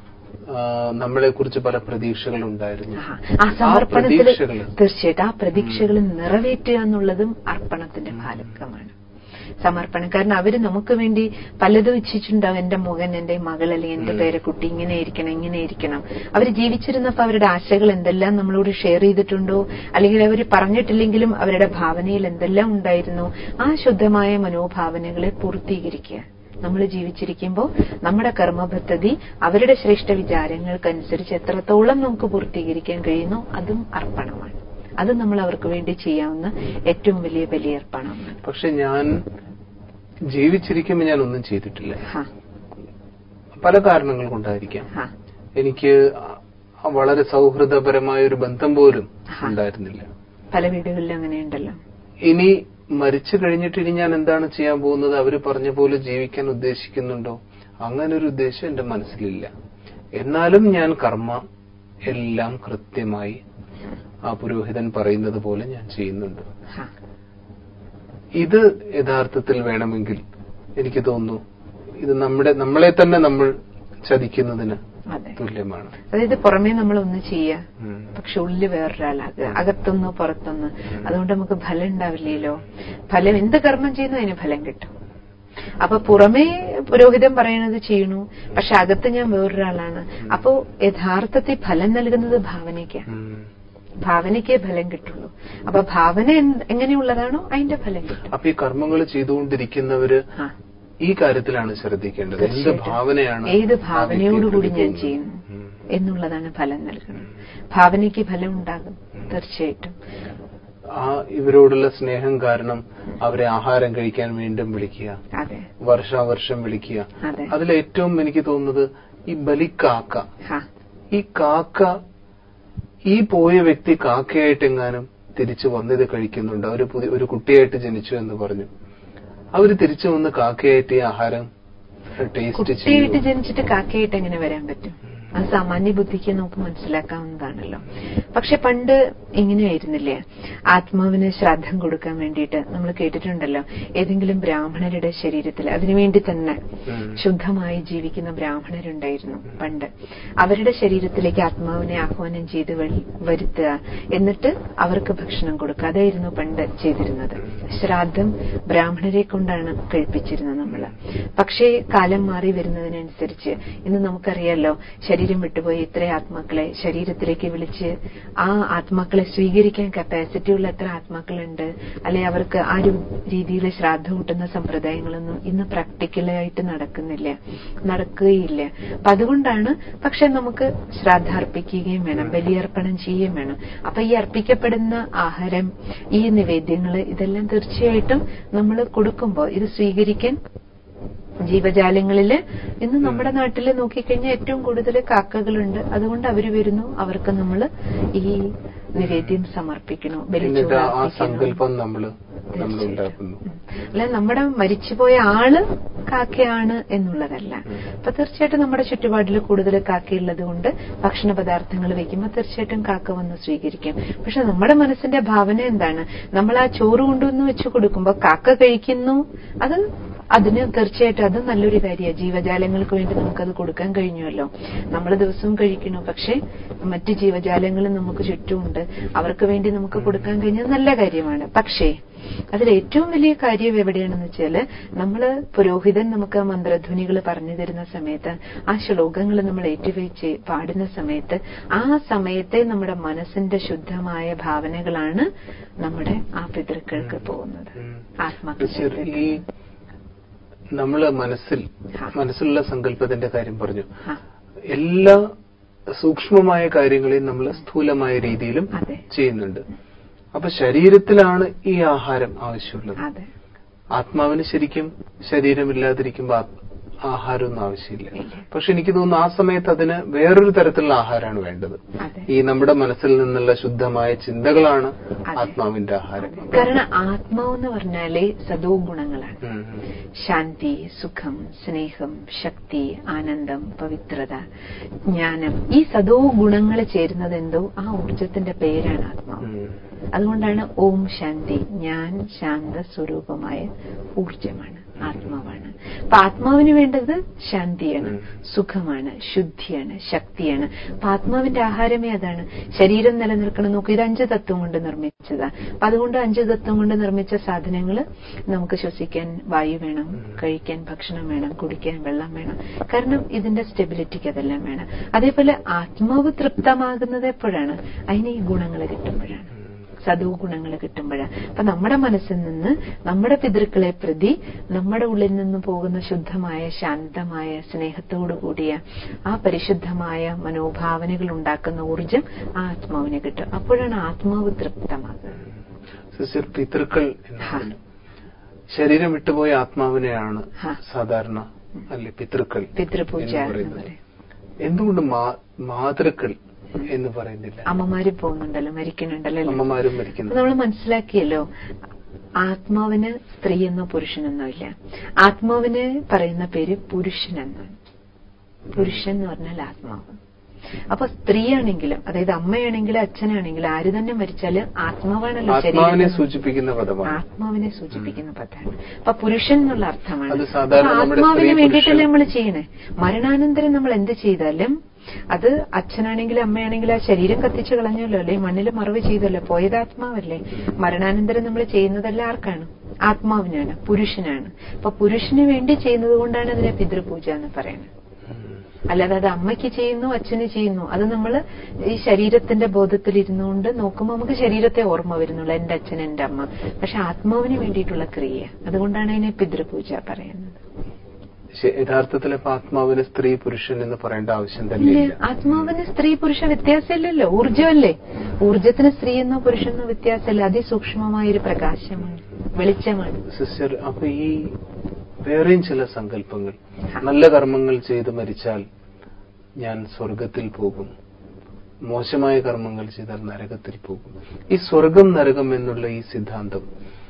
[SPEAKER 1] നമ്മളെ കുറിച്ച് പല പ്രതീക്ഷകൾ ഉണ്ടായിരുന്നു
[SPEAKER 2] ആഹാ. ആ സമർപ്പണത്തിൽ
[SPEAKER 1] പ്രതീക്ഷകള്.
[SPEAKER 2] തീർച്ചയായിട്ടും ആ പ്രതീക്ഷകൾ നിറവേറ്റുക എന്നുള്ളതും അർപ്പണത്തിന്റെ ഭാഗമാണ് സമർപ്പണം കാരണം അവര് നമുക്ക് വേണ്ടി പലതും ഇച്ഛിച്ചിട്ടുണ്ടാവും എന്റെ മകൻ എന്റെ മകൾ അല്ലെങ്കിൽ എന്റെ പേരക്കുട്ടി ഇങ്ങനെ ഇരിക്കണം ഇങ്ങനെ ഇരിക്കണം അവർ ജീവിച്ചിരുന്നപ്പോ അവരുടെ ആശകൾ എന്തെല്ലാം നമ്മളോട് ഷെയർ ചെയ്തിട്ടുണ്ടോ അല്ലെങ്കിൽ അവർ പറഞ്ഞിട്ടില്ലെങ്കിലും അവരുടെ ഭാവനയിൽ എന്തെല്ലാം ഉണ്ടായിരുന്നു ആ ശുദ്ധമായ മനോഭാവനകളെ പൂർത്തീകരിക്കുക നമ്മൾ ജീവിച്ചിരിക്കുമ്പോൾ നമ്മുടെ കർമ്മപദ്ധതി അവരുടെ ശ്രേഷ്ഠ വിചാരങ്ങൾക്കനുസരിച്ച് എത്രത്തോളം നമുക്ക് പൂർത്തീകരിക്കാൻ കഴിയുന്നു അതും അർപ്പണമാണ് അത് നമ്മൾ അവർക്ക് വേണ്ടി ചെയ്യാവുന്ന ഏറ്റവും വലിയ ബലിയർപ്പണമാണ്
[SPEAKER 1] പക്ഷെ ഞാൻ ജീവിച്ചിരിക്കുമ്പോൾ ഞാൻ ഒന്നും ചെയ്തിട്ടില്ല
[SPEAKER 2] ഹാ
[SPEAKER 1] പല കാരണങ്ങൾ കൊണ്ടായിരിക്കാം
[SPEAKER 2] ഹാ
[SPEAKER 1] എനിക്ക് ആ വളരെ സൗഹൃദപരമായ ഒരു ബന്ധം പോലും ഉണ്ടായിരുന്നില്ല
[SPEAKER 2] പല വീടുകളിലും അങ്ങനെയുണ്ടല്ലോ
[SPEAKER 1] ഇനി മരിച്ചു കഴിഞ്ഞിട്ട് ഇനി ഞാൻ എന്താണ് ചെയ്യാൻ പോകുന്നത് അവര് പറഞ്ഞ പോലെ ജീവിക്കാൻ ഉദ്ദേശിക്കുന്നുണ്ടോ അങ്ങനെ ഒരു ഉദ്ദേശം എന്റെ മനസ്സിലില്ല എന്നാലും ഞാൻ കർമ്മ എല്ലാം കൃത്യമായി ആ പുരോഹിതൻ പറയുന്നത് പോലെ ഞാൻ ചെയ്യുന്നുണ്ട്
[SPEAKER 2] ഹാ
[SPEAKER 1] ഇത് യഥാർത്ഥത്തിൽ വേണമെങ്കിൽ എനിക്ക് തോന്നുന്നു ഇത് നമ്മുടെ നമ്മളെ തന്നെ നമ്മൾ ചതിക്കുന്നതിന്
[SPEAKER 2] അതെ
[SPEAKER 1] തുല്യമാണ്
[SPEAKER 2] അതായത് പുറമേ നമ്മൾ ഒന്ന് ചെയ്യുക
[SPEAKER 1] ഉം.
[SPEAKER 2] പക്ഷെ ഉള്ളില് വേറൊരാളാകുക അകത്തൊന്ന് പുറത്തൊന്ന് അതുകൊണ്ട് നമുക്ക് ഫലം ഉണ്ടാവില്ലല്ലോ ഫലം എന്ത് കർമ്മം ചെയ്യുന്നു അതിന് ഫലം കിട്ടും അപ്പൊ പുറമേ പുരോഹിതൻ പറയണത് ചെയ്യണു പക്ഷെ അകത്ത് ഞാൻ വേറൊരാളാണ് അപ്പോ യഥാർത്ഥത്തിൽ ഫലം നൽകുന്നത് ഭാവനയ്ക്കാണ്
[SPEAKER 1] ഉം.
[SPEAKER 2] ഭാവനയ്ക്കേ ഫലം കിട്ടുള്ളൂ അപ്പൊ ഭാവന എന്ത്- എങ്ങനെയുള്ളതാണോ അതിന്റെ ഫലം കിട്ടും
[SPEAKER 1] അപ്പൊ ഈ കർമ്മങ്ങൾ ചെയ്തുകൊണ്ടിരിക്കുന്നവര്
[SPEAKER 2] ആ
[SPEAKER 1] ഈ കാര്യത്തിലാണ് ശ്രദ്ധിക്കേണ്ടത് എന്ത്
[SPEAKER 2] തീർച്ചയായിട്ടും.
[SPEAKER 1] ഭാവനയാണ്
[SPEAKER 2] ഏത്
[SPEAKER 1] ആ
[SPEAKER 2] ഭാവനയോടുകൂടി
[SPEAKER 1] വ്യക്തിയിൽ
[SPEAKER 2] ഞാൻ
[SPEAKER 1] പ്രതിഫലിക്കുന്നത്?
[SPEAKER 2] ചെയ്യുന്നു
[SPEAKER 1] ഉം.
[SPEAKER 2] എന്നുള്ളതാണ് ഫലം നൽകുന്നത് ഭാവനയ്ക്ക് ഫലം ഉണ്ടാകും തീർച്ചയായിട്ടും
[SPEAKER 1] ആ ഇവരോടുള്ള സ്നേഹം കാരണം അവരെ ആഹാരം കഴിക്കാൻ വീണ്ടും വിളിക്കുക
[SPEAKER 2] അതെ
[SPEAKER 1] വർഷാവർഷം വിളിക്കുക
[SPEAKER 2] അതെ
[SPEAKER 1] അതിൽ ഏറ്റവും എനിക്ക് തോന്നുന്നത് ഈ ബലിക്കാക്ക
[SPEAKER 2] ഹാ
[SPEAKER 1] ഈ കാക്ക ഈ പോയ വ്യക്തി കാക്കയായിട്ടെങ്ങാനും തിരിച്ചു വന്നത് കഴിക്കുന്നുണ്ട് അവര് പുതിയ ഒരു കുട്ടിയായിട്ട് ജനിച്ചു എന്ന് പറഞ്ഞു അവര് തിരിച്ചു വന്ന് കാക്കയായിട്ട് ഈ ആഹാരം ടേസ്റ്റ്
[SPEAKER 2] കുട്ടിയായിട്ട്
[SPEAKER 1] ചെയ്യും
[SPEAKER 2] ജനിച്ചിട്ട് കാക്കയായിട്ട് എങ്ങനെ വരാൻ പറ്റും അത് സാമാന്യ ബുദ്ധിക്ക് നമുക്ക് മനസ്സിലാക്കാവുന്നതാണല്ലോ പക്ഷെ പണ്ട് ഇങ്ങനെയായിരുന്നില്ലേ ആത്മാവിന് ശ്രാദ്ധം കൊടുക്കാൻ വേണ്ടിയിട്ട് നമ്മൾ കേട്ടിട്ടുണ്ടല്ലോ ഏതെങ്കിലും ബ്രാഹ്മണരുടെ ശരീരത്തിൽ അതിനുവേണ്ടി തന്നെ
[SPEAKER 1] ഉം.
[SPEAKER 2] ശുദ്ധമായി ജീവിക്കുന്ന ബ്രാഹ്മണരുണ്ടായിരുന്നു പണ്ട് അവരുടെ ശരീരത്തിലേക്ക് ആത്മാവിനെ ആഹ്വാനം ചെയ്ത് വഴി- വരുത്തുക എന്നിട്ട് അവർക്ക് ഭക്ഷണം കൊടുക്കുക അതായിരുന്നു പണ്ട് ചെയ്തിരുന്നത് ശ്രാദ്ധം ബ്രാഹ്മണരെ കൊണ്ടാണ് കഴിപ്പിച്ചിരുന്നത് നമ്മള് പക്ഷേ കാലം മാറി വരുന്നതിനനുസരിച്ച് ഇന്ന് നമുക്കറിയാലോ ശരീരം വിട്ടുപോയി ഇത്ര ആത്മാക്കളെ ശരീരത്തിലേക്ക് വിളിച്ച് ആ ആത്മാക്കളെ സ്വീകരിക്കാൻ കപ്പാസിറ്റി ഉള്ള എത്ര ആത്മാക്കളുണ്ട് അല്ലെ അവർക്ക് ആ ഒരു രീതിയിൽ ശ്രാദ്ധം കൂട്ടുന്ന സമ്പ്രദായങ്ങളൊന്നും ഇന്ന് പ്രാക്ടിക്കലായിട്ട് നടക്കുന്നില്ല നടക്കുകയില്ല അപ്പൊ അതുകൊണ്ടാണ് പക്ഷെ നമുക്ക് ശ്രാദ്ധ അർപ്പിക്കുകയും വേണം ബലിയർപ്പണം ചെയ്യുകയും വേണം അപ്പൊ ഈ അർപ്പിക്കപ്പെടുന്ന ആഹാരം ഈ നിവേദ്യങ്ങള് ഇതെല്ലാം തീർച്ചയായിട്ടും നമ്മൾ കൊടുക്കുമ്പോൾ ഇത് സ്വീകരിക്കാൻ ജീവജാലങ്ങളില് ഇന്ന് നമ്മുടെ നാട്ടില് നോക്കിക്കഴിഞ്ഞാൽ ഏറ്റവും കൂടുതൽ കാക്കകളുണ്ട് അതുകൊണ്ട് അവര് വരുന്നു അവർക്ക് നമ്മൾ ഈ നിവേദ്യം സമർപ്പിക്കണോ
[SPEAKER 1] എന്നിട്ട് ആ
[SPEAKER 2] ബലിച്ചോറ്
[SPEAKER 1] സങ്കല്പം നമ്മള് നമ്മൾ
[SPEAKER 2] തീർച്ചയായിട്ടും.
[SPEAKER 1] ഉണ്ടാക്കുന്നു
[SPEAKER 2] അല്ല നമ്മുടെ മരിച്ചുപോയ ആള് കാക്കയാണ് എന്നുള്ളതല്ല അപ്പൊ തീർച്ചയായിട്ടും നമ്മുടെ ചുറ്റുപാടിൽ കൂടുതൽ കാക്കയുള്ളത് കൊണ്ട് ഭക്ഷണ പദാർത്ഥങ്ങൾ വെക്കുമ്പോൾ തീർച്ചയായിട്ടും കാക്ക വന്ന് സ്വീകരിക്കും പക്ഷെ നമ്മുടെ മനസ്സിന്റെ ഭാവന എന്താണ് നമ്മൾ ആ ചോറ് കൊണ്ടുവന്ന് വെച്ച് കൊടുക്കുമ്പോൾ കാക്ക കഴിക്കുന്നു അത് അതിന് തീർച്ചയായിട്ടും അത് നല്ലൊരു കാര്യമാണ് ജീവജാലങ്ങൾക്ക് വേണ്ടി നമുക്കത് കൊടുക്കാൻ കഴിഞ്ഞുവല്ലോ നമ്മൾ ദിവസവും കഴിക്കണു പക്ഷെ മറ്റ് ജീവജാലങ്ങളും നമുക്ക് ചുറ്റുമുണ്ട് അവർക്ക് വേണ്ടി നമുക്ക് കൊടുക്കാൻ കഴിഞ്ഞത് നല്ല കാര്യമാണ് പക്ഷേ അതിൽ ഏറ്റവും വലിയ കാര്യം എവിടെയാണെന്ന് വെച്ചാല് നമ്മള് പുരോഹിതൻ നമുക്ക് മന്ത്രധ്വനികൾ പറഞ്ഞു തരുന്ന സമയത്ത് ആ ശ്ലോകങ്ങൾ നമ്മൾ ഏറ്റുവെച്ച് പാടുന്ന സമയത്ത് ആ സമയത്തെ നമ്മുടെ മനസ്സിന്റെ ശുദ്ധമായ ഭാവനകളാണ് നമ്മുടെ ആ പിതൃക്കൾക്ക് പോകുന്നത്
[SPEAKER 1] ഉം.
[SPEAKER 2] ആത്മാക്കളുടെ
[SPEAKER 1] ഈ നമ്മള് മനസ്സിൽ
[SPEAKER 2] ആ.
[SPEAKER 1] മനസ്സിലുള്ള സങ്കല്പത്തിന്റെ കാര്യം പറഞ്ഞു
[SPEAKER 2] ആ,
[SPEAKER 1] എല്ലാ സൂക്ഷ്മമായ കാര്യങ്ങളെയും നമ്മൾ സ്ഥൂലമായ രീതിയിലും
[SPEAKER 2] അതെ
[SPEAKER 1] ചെയ്യുന്നുണ്ട് അപ്പൊ ശരീരത്തിലാണ് ഈ ആഹാരം ആവശ്യമുള്ളത്
[SPEAKER 2] അതെ
[SPEAKER 1] ആത്മാവിന് ശരിക്കും ശരീരമില്ലാതിരിക്കുമ്പോ ആ- ആഹാരമൊന്നും ആവശ്യമില്ല
[SPEAKER 2] ഇല്ല.
[SPEAKER 1] പക്ഷെ എനിക്ക് തോന്നുന്നു ആ സമയത്ത് അതിന് വേറൊരു തരത്തിലുള്ള ആഹാരമാണ് വേണ്ടത്
[SPEAKER 2] അതെ
[SPEAKER 1] ഈ നമ്മുടെ മനസ്സിൽ നിന്നുള്ള ശുദ്ധമായ ചിന്തകളാണ്
[SPEAKER 2] അതെ.
[SPEAKER 1] ആത്മാവിന്റെ ആഹാരം
[SPEAKER 2] കാരണം ആത്മാവെന്ന് പറഞ്ഞാലേ സദോ ഗുണങ്ങളാണ്
[SPEAKER 1] ഉം, ഉം.
[SPEAKER 2] ശാന്തി സുഖം സ്നേഹം ശക്തി ആനന്ദം പവിത്രത ജ്ഞാനം ഈ സദോ ഗുണങ്ങൾ ചേരുന്നത് എന്തോ ആ ഊർജത്തിന്റെ പേരാണ് ആത്മാവ്
[SPEAKER 1] ഉം.
[SPEAKER 2] അതുകൊണ്ടാണ് ഓം ശാന്തി ഞാൻ ശാന്ത സ്വരൂപമായ ഊർജമാണ് ആത്മാവാണ് അപ്പൊ ആത്മാവിന് വേണ്ടത് ശാന്തിയാണ്
[SPEAKER 1] ഉം.
[SPEAKER 2] സുഖമാണ് ശുദ്ധിയാണ് ശക്തിയാണ് അപ്പൊ ആത്മാവിന്റെ ആഹാരമേ അതാണ് ശരീരം നിലനിൽക്കണം നോക്കൂ ഇത് അഞ്ച് തത്വം കൊണ്ട് നിർമ്മിച്ചതാ അപ്പൊ അതുകൊണ്ട് അഞ്ച് തത്വം കൊണ്ട് നിർമ്മിച്ച സാധനങ്ങൾ നമുക്ക് ശ്വസിക്കാൻ വായു വേണം കഴിക്കാൻ ഭക്ഷണം വേണം കുടിക്കാൻ വെള്ളം വേണം കാരണം ഇതിന്റെ സ്റ്റെബിലിറ്റിക്ക് അതെല്ലാം വേണം അതേപോലെ ആത്മാവ് തൃപ്തമാകുന്നത് എപ്പോഴാണ് അതിന് ഈ ഗുണങ്ങൾ കിട്ടുമ്പോഴാണ് സദോ ഗുണങ്ങൾ കിട്ടുമ്പോഴാണ് അപ്പൊ നമ്മുടെ മനസ്സിൽ നിന്ന് നമ്മുടെ പിതൃക്കളെ പ്രതി നമ്മുടെ ഉള്ളിൽ നിന്ന് പോകുന്ന ശുദ്ധമായ ശാന്തമായ സ്നേഹത്തോടു കൂടിയ ആ പരിശുദ്ധമായ മനോഭാവനകൾ ഉണ്ടാക്കുന്ന ഊർജം ആ ആത്മാവിന് കിട്ടും അപ്പോഴാണ് ആത്മാവ് തൃപ്തമാകുന്നത്
[SPEAKER 1] സിസ്റ്റർ പിതൃക്കൾ എന്ന്
[SPEAKER 2] ഹാ.
[SPEAKER 1] പറഞ്ഞു. ശരീരം വിട്ടുപോയ ആത്മാവിനെയാണ്
[SPEAKER 2] ഹാ.
[SPEAKER 1] സാധാരണ അല്ലെ പിതൃക്കൾ
[SPEAKER 2] പിതൃപൂജ
[SPEAKER 1] എന്ന്
[SPEAKER 2] എന്ന്
[SPEAKER 1] പറയുന്നത്.
[SPEAKER 2] പറയും
[SPEAKER 1] എന്തുകൊണ്ട് മാ- മാതൃക്കൾ എന്ന് പറയുന്നില്ല
[SPEAKER 2] അമ്മമാര് പോകുന്നുണ്ടല്ലോ മരിക്കുന്നുണ്ടല്ലോ അല്ലേ?
[SPEAKER 1] അമ്മമാരും
[SPEAKER 2] അപ്പൊ
[SPEAKER 1] മരിക്കുന്നു
[SPEAKER 2] നമ്മൾ മനസ്സിലാക്കിയല്ലോ ആത്മാവിന് സ്ത്രീയെന്നോ പുരുഷനെന്നോ ഇല്ല ആത്മാവിന് പറയുന്ന പേര് പുരുഷനെന്നാണ് പുരുഷൻ എന്ന് പറഞ്ഞാൽ ആത്മാവ് അപ്പൊ സ്ത്രീയാണെങ്കിലും അതായത് അമ്മയാണെങ്കിലും അച്ഛനാണെങ്കിലും ആര് തന്നെ മരിച്ചാല് ആത്മാവാണല്ലോ
[SPEAKER 1] ആത്മാവിനെ
[SPEAKER 2] ശരീരം
[SPEAKER 1] സൂചിപ്പിക്കുന്ന പദമാണ്
[SPEAKER 2] ആത്മാവിനെ സൂചിപ്പിക്കുന്ന പദമാണ് അപ്പൊ പുരുഷൻ എന്നുള്ള അർത്ഥമാണ്
[SPEAKER 1] അത് സാധാരണ
[SPEAKER 2] അപ്പൊ
[SPEAKER 1] നമ്മുടെ
[SPEAKER 2] ആത്മാവിന്
[SPEAKER 1] സ്ത്രീ
[SPEAKER 2] വേണ്ടിയിട്ടല്ലേ
[SPEAKER 1] പുരുഷൻ-
[SPEAKER 2] നമ്മൾ ചെയ്യണേ മരണാനന്തരം നമ്മൾ എന്ത് ചെയ്താലും അത് അച്ഛനാണെങ്കിലും അമ്മയാണെങ്കിലും ആ ശരീരം കത്തിച്ചു കളഞ്ഞല്ലോ അല്ലെ മണ്ണിൽ മറവ് ചെയ്തല്ലോ പോയത് ആത്മാവല്ലേ മരണാനന്തരം നമ്മൾ ചെയ്യുന്നതല്ല ആർക്കാണ് ആത്മാവിനാണ് പുരുഷനാണ് അപ്പൊ പുരുഷന് വേണ്ടി ചെയ്യുന്നത് കൊണ്ടാണ് അതിനെ പിതൃപൂജ എന്ന് പറയുന്നത് അല്ലാതെ അത് അമ്മയ്ക്ക് ചെയ്യുന്നു അച്ഛന് ചെയ്യുന്നു അത് നമ്മൾ ഈ ശരീരത്തിന്റെ ബോധത്തിൽ ഇരുന്നുകൊണ്ട് നോക്കുമ്പോൾ നമുക്ക് ശരീരത്തെ ഓർമ്മ വരുന്നുള്ളൂ എന്റെ അച്ഛൻ എന്റെ അമ്മ പക്ഷെ ആത്മാവിന് വേണ്ടിയിട്ടുള്ള ക്രിയ അതുകൊണ്ടാണ് അതിനെ പിതൃപൂജ പറയുന്നത്
[SPEAKER 1] ശ- യഥാർത്ഥത്തിൽ ഇപ്പൊ ആത്മാവിന് സ്ത്രീ പുരുഷൻ എന്ന് പറയേണ്ട ആവശ്യം
[SPEAKER 2] ഇല്ല
[SPEAKER 1] തന്നെയില്ല
[SPEAKER 2] ആത്മാവിന് സ്ത്രീ പുരുഷ വ്യത്യാസമില്ലല്ലോ ഊർജമല്ലേ ഊർജത്തിന് സ്ത്രീ എന്നോ പുരുഷനോ വ്യത്യാസമില്ല അതിസൂക്ഷ്മമായ ഒരു പ്രകാശമാണ് വെളിച്ചമാണ്
[SPEAKER 1] സിസ്റ്റർ അപ്പൊ ഈ വേറെയും ചില സങ്കല്പങ്ങൾ നല്ല കർമ്മങ്ങൾ ചെയ്ത് മരിച്ചാൽ ഞാൻ സ്വർഗത്തിൽ പോകും മോശമായ കർമ്മങ്ങൾ ചെയ്താൽ നരകത്തിൽ പോകും ഈ സ്വർഗം നരകം എന്നുള്ള ഈ സിദ്ധാന്തം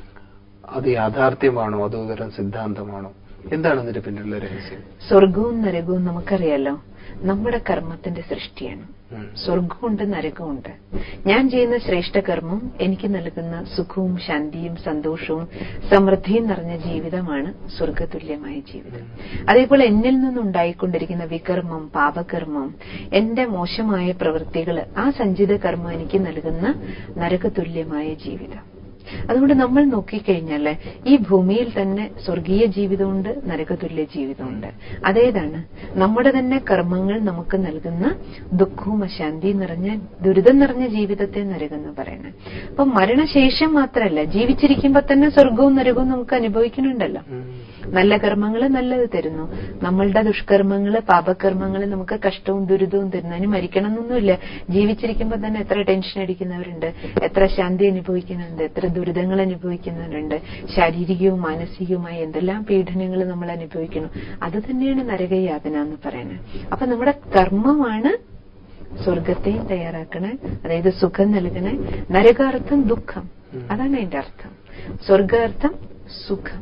[SPEAKER 1] അത് യാഥാർത്ഥ്യമാണോ അതോ വെറും സിദ്ധാന്തമാണോ എന്താണ് അതിന്റെ പിന്നിലുള്ള രഹസ്യം
[SPEAKER 2] സ്വർഗവും നരകവും നമുക്കറിയാലോ നമ്മുടെ കർമ്മത്തിന്റെ സൃഷ്ടിയാണ്
[SPEAKER 1] ഉം.
[SPEAKER 2] സ്വർഗമുണ്ട് നരകമുണ്ട് ഞാൻ ചെയ്യുന്ന ശ്രേഷ്ഠ കർമ്മം എനിക്ക് നൽകുന്ന സുഖവും ശാന്തിയും സന്തോഷവും സമൃദ്ധിയും നിറഞ്ഞ ജീവിതമാണ് സ്വർഗതുല്യമായ ജീവിതം അതേപോലെ എന്നിൽ നിന്നുണ്ടായിക്കൊണ്ടിരിക്കുന്ന വികർമ്മം പാപകർമ്മം എന്റെ മോശമായ പ്രവൃത്തികൾ ആ സഞ്ചിത കർമ്മം എനിക്ക് നൽകുന്ന നരകതുല്യമായ ജീവിതം അതുകൊണ്ട് നമ്മൾ നോക്കിക്കഴിഞ്ഞാല് ഈ ഭൂമിയിൽ തന്നെ സ്വർഗീയ ജീവിതമുണ്ട് നരകതുല്യ ജീവിതമുണ്ട് അതേതാണ് നമ്മുടെ തന്നെ കർമ്മങ്ങൾ നമുക്ക് നൽകുന്ന ദുഃഖവും അശാന്തിയും നിറഞ്ഞ ദുരിതം നിറഞ്ഞ ജീവിതത്തെ നരകം എന്ന് പറയുന്നത് അപ്പൊ മരണശേഷം മാത്രമല്ല ജീവിച്ചിരിക്കുമ്പോ തന്നെ സ്വർഗവും നരകവും നമുക്ക് അനുഭവിക്കുന്നുണ്ടല്ലോ
[SPEAKER 1] ഉം.
[SPEAKER 2] നല്ല കർമ്മങ്ങൾ നല്ലത് തരുന്നു നമ്മളുടെ ദുഷ്കർമ്മങ്ങള് പാപകർമ്മങ്ങള് നമുക്ക് കഷ്ടവും ദുരിതവും തരുന്നു അതിന് മരിക്കണം എന്നൊന്നുമില്ല ജീവിച്ചിരിക്കുമ്പോൾ തന്നെ എത്ര ടെൻഷൻ അടിക്കുന്നവരുണ്ട് എത്ര ശാന്തി അനുഭവിക്കുന്നുണ്ട് എത്ര ദുരിതങ്ങൾ അനുഭവിക്കുന്നവരുണ്ട് ശാരീരികവും മാനസികവുമായ എന്തെല്ലാം പീഡനങ്ങൾ നമ്മൾ അനുഭവിക്കണം അത് തന്നെയാണ് നരകയാതന എന്ന് പറയുന്നത് അപ്പൊ നമ്മുടെ കർമ്മമാണ് സ്വർഗത്തെയും തയ്യാറാക്കണേ അതായത് സുഖം നൽകണേ നരകാർത്ഥം ദുഃഖം അതാണ് അതിന്റെ അർത്ഥം സ്വർഗാർത്ഥം സുഖം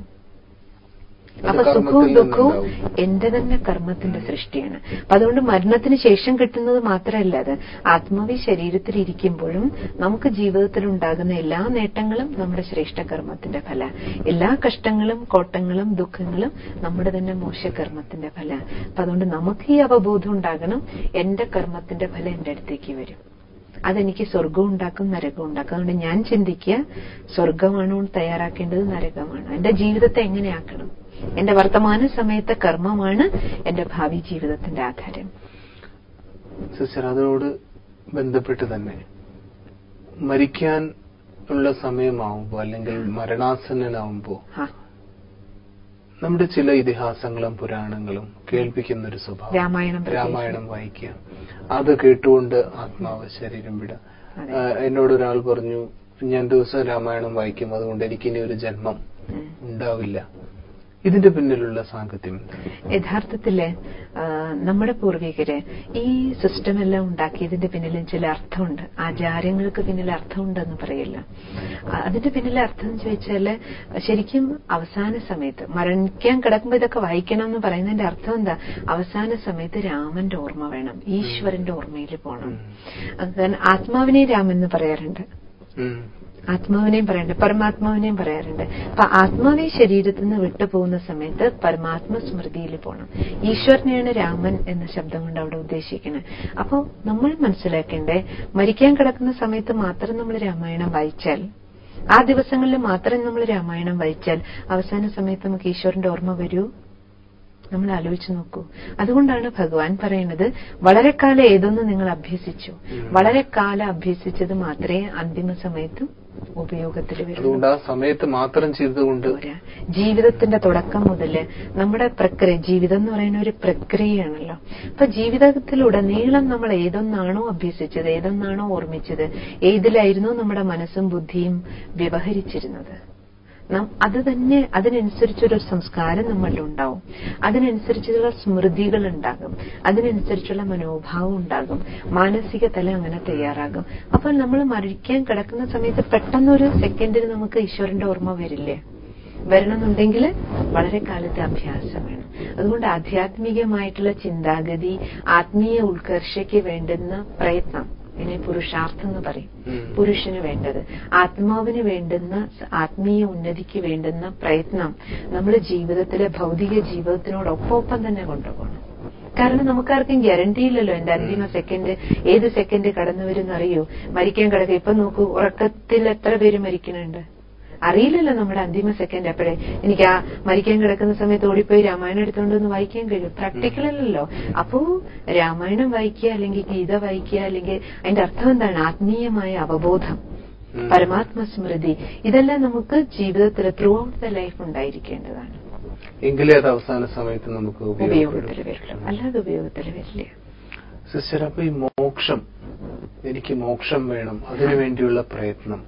[SPEAKER 1] അത്
[SPEAKER 2] അപ്പൊ സുഖവും
[SPEAKER 1] കർമ്മത്തിൽ
[SPEAKER 2] ദുഃഖവും
[SPEAKER 1] നിന്നുണ്ടാവും.
[SPEAKER 2] എന്റെ തന്നെ കർമ്മത്തിന്റെ സൃഷ്ടിയാണ് അപ്പൊ അതുകൊണ്ട് മരണത്തിന് ശേഷം കിട്ടുന്നത് മാത്രമല്ല അത് ആത്മാവി ശരീരത്തിൽ ഇരിക്കുമ്പോഴും നമുക്ക് ജീവിതത്തിൽ ഉണ്ടാകുന്ന എല്ലാ നേട്ടങ്ങളും നമ്മുടെ ശ്രേഷ്ഠ കർമ്മത്തിന്റെ ഫല എല്ലാ കഷ്ടങ്ങളും കോട്ടങ്ങളും ദുഃഖങ്ങളും നമ്മുടെ തന്നെ മോശകർമ്മത്തിന്റെ ഫല അപ്പൊ അതുകൊണ്ട് നമുക്ക് ഈ അവബോധം ഉണ്ടാകണം എന്റെ കർമ്മത്തിന്റെ ഫലം എന്റെ അടുത്തേക്ക് വരും അതെനിക്ക് സ്വർഗവും ഉണ്ടാക്കും നരകവും ഉണ്ടാക്കും അതുകൊണ്ട് ഞാൻ ചിന്തിക്കുക സ്വർഗമാണോ തയ്യാറാക്കേണ്ടത് നരകമാണ് എന്റെ ജീവിതത്തെ എങ്ങനെയാക്കണം എന്റെ വർത്തമാന സമയത്തെ കർമ്മമാണ് എന്റെ ഭാവി ജീവിതത്തിന്റെ ആധാരം
[SPEAKER 1] സിസ്റ്റർ അതിനോട് ബന്ധപ്പെട്ട് തന്നെ മരിക്കാൻ ഉള്ള സമയമാവുമ്പോ അല്ലെങ്കിൽ മരണാസന്നനാവുമ്പോ
[SPEAKER 2] ആ
[SPEAKER 1] നമ്മുടെ ചില ഇതിഹാസങ്ങളും പുരാണങ്ങളും കേൾപ്പിക്കുന്ന ഒരു സ്വഭാവം
[SPEAKER 2] രാമായണം പ്രത്യേകിച്ച്.
[SPEAKER 1] രാമായണം വായിക്കുക അത് കേട്ടുകൊണ്ട് ആത്മാവ് ശരീരം വിടുക
[SPEAKER 2] അതെ.
[SPEAKER 1] ആ, എന്നോട് ഒരാൾ പറഞ്ഞു ഞാൻ ദിവസം രാമായണം വായിക്കും അതുകൊണ്ട് എനിക്കിനി ഒരു ജന്മം
[SPEAKER 2] ഉം.
[SPEAKER 1] ഉണ്ടാവില്ല ഇതിന്റെ പിന്നിലുള്ള സാങ്കത്യം എന്താണ്?
[SPEAKER 2] യഥാർത്ഥത്തില് ആ, നമ്മുടെ പൂർവികര് ഈ സിസ്റ്റം എല്ലാം ഉണ്ടാക്കിയതിന്റെ പിന്നിലും ചില അർത്ഥമുണ്ട് ആചാര്യങ്ങൾക്ക് പിന്നിൽ അർത്ഥമുണ്ടെന്ന് പറയില്ല ആ, അതിന്റെ പിന്നിലെ അർത്ഥം എന്ന് ചോദിച്ചാല് ശരിക്കും അവസാന സമയത്ത് മരണിക്കാൻ കിടക്കുമ്പോ ഇതൊക്കെ വായിക്കണം എന്ന് പറയുന്നതിന്റെ അർത്ഥം എന്താ അവസാന സമയത്ത് രാമന്റെ ഓർമ്മ വേണം ഈശ്വരന്റെ ഓർമ്മയിൽ പോകണം അത് കാരണം ആത്മാവിനെ രാമൻ എന്ന് പറയാറുണ്ട്
[SPEAKER 1] ഉം.
[SPEAKER 2] ആത്മാവിനെയും പറയാറുണ്ട് പരമാത്മാവിനെയും പറയാറുണ്ട് അപ്പൊ ആത്മാവെ ശരീരത്തിൽ നിന്ന് വിട്ടുപോകുന്ന സമയത്ത് പരമാത്മ സ്മൃതിയിൽ പോകണം ഈശ്വരനെയാണ് രാമൻ എന്ന ശബ്ദം കൊണ്ട് അവിടെ ഉദ്ദേശിക്കുന്നത് അപ്പോൾ നമ്മൾ മനസ്സിലാക്കേണ്ടേ മരിക്കാൻ കിടക്കുന്ന സമയത്ത് മാത്രം നമ്മൾ രാമായണം വായിച്ചാൽ ആ ദിവസങ്ങളിൽ മാത്രം നമ്മൾ രാമായണം വായിച്ചാൽ അവസാന സമയത്ത് നമുക്ക് ഈശ്വരന്റെ ഓർമ്മ വരൂ നമ്മൾ ആലോചിച്ച് നോക്കൂ അതുകൊണ്ടാണ് ഭഗവാൻ പറയുന്നത് വളരെ കാലം ഏതൊന്ന് നിങ്ങൾ അഭ്യസിച്ചു വളരെ കാലം അഭ്യസിച്ചത് മാത്രമേ അന്തിമ സമയത്തും ഉപയോഗത്തിൽ വരൂ
[SPEAKER 1] അതുകൊണ്ട് ആ സമയത്ത് മാത്രം ചെയ്തുകൊണ്ട്
[SPEAKER 2] പോരാ ജീവിതത്തിന്റെ തുടക്കം മുതല് നമ്മുടെ പ്രക്രിയ ജീവിതം എന്ന് പറയുന്ന ഒരു പ്രക്രിയയാണല്ലോ അപ്പൊ ജീവിതത്തിലുടനീളം നമ്മൾ ഏതൊന്നാണോ അഭ്യസിച്ചത് ഏതൊന്നാണോ ഓർമ്മിച്ചത് ഏതിലായിരുന്നു നമ്മുടെ മനസ്സും ബുദ്ധിയും വ്യവഹരിച്ചിരുന്നത് നാം അത് തന്നെ അതിനനുസരിച്ചൊരു സംസ്കാരം നമ്മളിൽ ഉണ്ടാവും അതിനനുസരിച്ചുള്ള സ്മൃതികൾ ഉണ്ടാകും അതിനനുസരിച്ചുള്ള മനോഭാവം ഉണ്ടാകും മാനസിക തലം അങ്ങനെ തയ്യാറാകും അപ്പോൾ നമ്മൾ മരിക്കാൻ കിടക്കുന്ന സമയത്ത് പെട്ടെന്നൊരു സെക്കൻഡിൽ നമുക്ക് ഈശ്വരന്റെ ഓർമ്മ വരില്ലേ വരണമെന്നുണ്ടെങ്കിൽ വളരെ കാലത്തെ അഭ്യാസം വേണം അതുകൊണ്ട് ആധ്യാത്മികമായിട്ടുള്ള ചിന്താഗതി ആത്മീയ ഉത്കർഷയ്ക്ക് വേണ്ടുന്ന പ്രയത്നം ഇതിനെ പുരുഷാർത്ഥം എന്ന് പറയും
[SPEAKER 1] ഉം.
[SPEAKER 2] പുരുഷന് വേണ്ടത് ആത്മാവിന് വേണ്ടുന്ന സ- ആത്മീയ ഉന്നതിക്ക് വേണ്ടുന്ന പ്രയത്നം നമ്മൾ ജീവിതത്തിലെ ഭൗതിക ജീവിതത്തിനോടൊപ്പം തന്നെ കൊണ്ടുപോകണം കാരണം നമുക്കാർക്കും ഗ്യാരണ്ടി ഇല്ലല്ലോ എന്റെ അന്തിമ സെക്കൻഡ് ഏത് സെക്കൻഡ് കടന്നു വരും അറിയോ മരിക്കാൻ കിടക്കുക ഇപ്പൊ നോക്കൂ ഉറക്കത്തിൽ എത്ര പേര് മരിക്കുന്നുണ്ട് അറിയില്ലല്ലോ നമ്മുടെ അന്തിമ സെക്കൻഡ് അപ്പോഴേ എനിക്ക് ആ മരിക്കാൻ കിടക്കുന്ന സമയത്ത് ഓടിപ്പോയി രാമായണം എടുത്തുകൊണ്ട് ഒന്ന് വായിക്കാൻ കഴിയും പ്രാക്ടിക്കൽ അല്ലല്ലോ അപ്പോ രാമായണം വായിക്കുക അല്ലെങ്കിൽ ഗീത വായിക്കുക അല്ലെങ്കിൽ അതിന്റെ അർത്ഥം എന്താണ് ആത്മീയമായ അവബോധം
[SPEAKER 1] ഉം.
[SPEAKER 2] പരമാത്മ സ്മൃതി ഇതെല്ലാം നമുക്ക് ജീവിതത്തിൽ ത്രൂ ഔട്ട് ദ ലൈഫ് ഉണ്ടായിരിക്കേണ്ടതാണ്
[SPEAKER 1] എങ്കിലേ അത് അവസാന സമയത്ത് നമുക്ക് ഉപയോഗപ്പെടും
[SPEAKER 2] ഉപയോഗത്തിൽ വരുള്ളൂ അല്ലാതെ ഉപയോഗത്തിൽ വരില്ല
[SPEAKER 1] സിസ്റ്റർ അപ്പൊ ഈ മോക്ഷം എനിക്ക് മോക്ഷം വേണം അതിനു വേണ്ടിയുള്ള പ്രയത്നം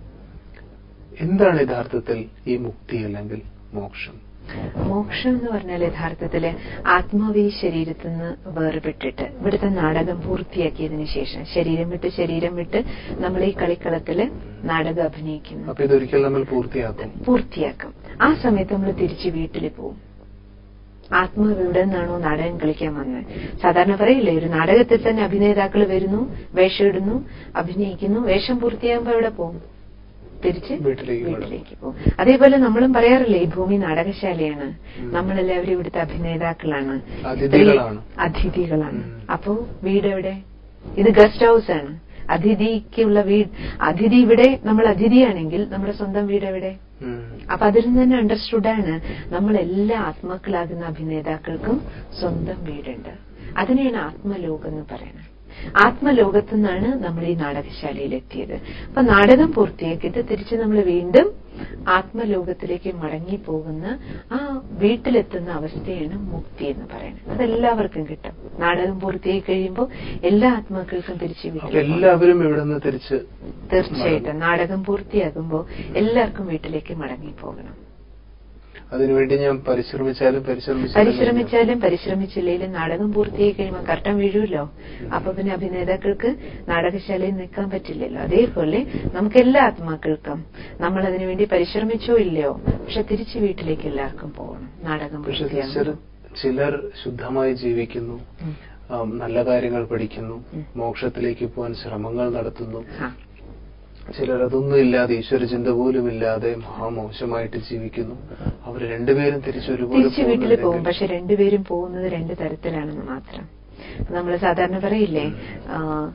[SPEAKER 1] എന്താണ് യഥാർത്ഥത്തിൽ ഈ മുക്തി അല്ലെങ്കിൽ മോക്ഷം
[SPEAKER 2] മോക്ഷം എന്ന് പറഞ്ഞാൽ യഥാർത്ഥത്തില് ആത്മാവ് ഈ ശരീരത്തിൽ നിന്ന് വേർപെട്ടിട്ട് ഇവിടുത്തെ നാടകം പൂർത്തിയാക്കിയതിനു ശേഷം ശരീരം വിട്ട് ശരീരം വിട്ട് നമ്മൾ ഈ കളിക്കളത്തില് നാടകം അഭിനയിക്കുന്നു
[SPEAKER 1] അപ്പൊ ഇതൊരിക്കൽ നമ്മൾ പൂർത്തിയാക്കും
[SPEAKER 2] പൂർത്തിയാക്കും ആ സമയത്ത് നമ്മൾ തിരിച്ച് വീട്ടിൽ പോവും ആത്മാവ് എവിടെ നിന്നാണോ നാടകം കളിക്കാൻ വന്നത് സാധാരണ പറയില്ലേ ഒരു നാടകത്തിൽ തന്നെ അഭിനേതാക്കൾ വരുന്നു വേഷം ഇടുന്നു അഭിനയിക്കുന്നു വേഷം പൂർത്തിയാകുമ്പോ എവിടെ പോകും തിരിച്ച്
[SPEAKER 1] വീട്ടിലേക്ക് മടങ്ങും.
[SPEAKER 2] വീട്ടിലേക്ക് പോകും അതേപോലെ നമ്മളും പറയാറില്ലേ ഈ ഭൂമി നാടകശാലയാണ് നമ്മളെല്ലാവരും ഇവിടുത്തെ അഭിനേതാക്കളാണ്
[SPEAKER 1] അതിഥികളാണ്.
[SPEAKER 2] അതിഥികളാണ്
[SPEAKER 1] ഉം.
[SPEAKER 2] അപ്പോ വീട് എവിടെ ഇത് ഗസ്റ്റ് ഹൗസ് ആണ് അതിഥിക്കുള്ള വീട് അതിഥി ഇവിടെ നമ്മൾ അതിഥിയാണെങ്കിൽ നമ്മുടെ സ്വന്തം വീട് എവിടെ
[SPEAKER 1] ഉം.
[SPEAKER 2] അപ്പൊ അതിൽ നിന്ന് തന്നെ അണ്ടർസ്റ്റുഡ് ആണ് നമ്മൾ എല്ലാ ആത്മാക്കളാകുന്ന അഭിനേതാക്കൾക്കും സ്വന്തം വീടുണ്ട് അതിനെയാണ് ആത്മലോകം എന്ന് പറയുന്നത് ആത്മലോകത്തു നിന്നാണ് നമ്മൾ ഈ നാടകശാലയിൽ എത്തിയത് അപ്പൊ നാടകം പൂർത്തിയാക്കിയിട്ട് തിരിച്ച് നമ്മൾ വീണ്ടും ആത്മലോകത്തിലേക്ക് മടങ്ങി പോകുന്ന ആ വീട്ടിലെത്തുന്ന അവസ്ഥയാണ് മുക്തി എന്ന് പറയുന്നത് അതെല്ലാവർക്കും കിട്ടും നാടകം പൂർത്തിയായി കഴിയുമ്പോൾ എല്ലാ ആത്മാക്കൾക്കും തിരിച്ച്
[SPEAKER 1] അപ്പൊ
[SPEAKER 2] വീട്ടിൽ പോകാം.
[SPEAKER 1] എല്ലാവരും ഇവിടെ നിന്ന് തിരിച്ച്
[SPEAKER 2] തീർച്ചയായിട്ടും നാടകം പൂർത്തിയാകുമ്പോൾ എല്ലാവർക്കും വീട്ടിലേക്ക് മടങ്ങി പോകണം
[SPEAKER 1] അതിനുവേണ്ടി ഞാൻ പരിശ്രമിച്ചാലും പരിശ്രമിച്ചാലും
[SPEAKER 2] പരിശ്രമിച്ചാലും പരിശ്രമിച്ചില്ലെങ്കിലും നാടകം പൂർത്തിയായി കഴിയുമ്പോൾ കർട്ടൻ വീഴുമല്ലോ അപ്പൊ പിന്നെ അഭിനേതാക്കൾക്ക് നാടകശാലയിൽ നിൽക്കാൻ പറ്റില്ലല്ലോ അതേപോലെ നമുക്ക് എല്ലാ ആത്മാക്കൾക്കും നമ്മൾ അതിനുവേണ്ടി പരിശ്രമിച്ചോ ഇല്ലയോ പക്ഷെ തിരിച്ച് വീട്ടിലേക്ക് എല്ലാവർക്കും പോകണം നാടകം
[SPEAKER 1] പക്ഷെ സിസ്റ്റർ
[SPEAKER 2] പൂർത്തിയാകുമ്പോൾ
[SPEAKER 1] ചിലർ ശുദ്ധമായി ജീവിക്കുന്നു
[SPEAKER 2] ഉം.
[SPEAKER 1] ആം, നല്ല കാര്യങ്ങൾ പഠിക്കുന്നു
[SPEAKER 2] ഉം.
[SPEAKER 1] മോക്ഷത്തിലേക്ക് പോകാൻ ശ്രമങ്ങൾ നടത്തുന്നു
[SPEAKER 2] ആ,
[SPEAKER 1] ചിലർ അതൊന്നും ഇല്ലാതെ ഈശ്വര ചിന്ത പോലും ഇല്ലാതെ മഹാമോശമായിട്ട് ജീവിക്കുന്നു അവർ രണ്ടുപേരും തിരിച്ചൊരുപോലെ
[SPEAKER 2] തിരിച്ച് വീട്ടിൽ പോകും
[SPEAKER 1] പോകുന്നുണ്ടെങ്കിൽ
[SPEAKER 2] പക്ഷെ രണ്ടുപേരും പോകുന്നത് രണ്ട് തരത്തിലാണെന്ന് മാത്രം നമ്മൾ സാധാരണ പറയില്ലേ ആ,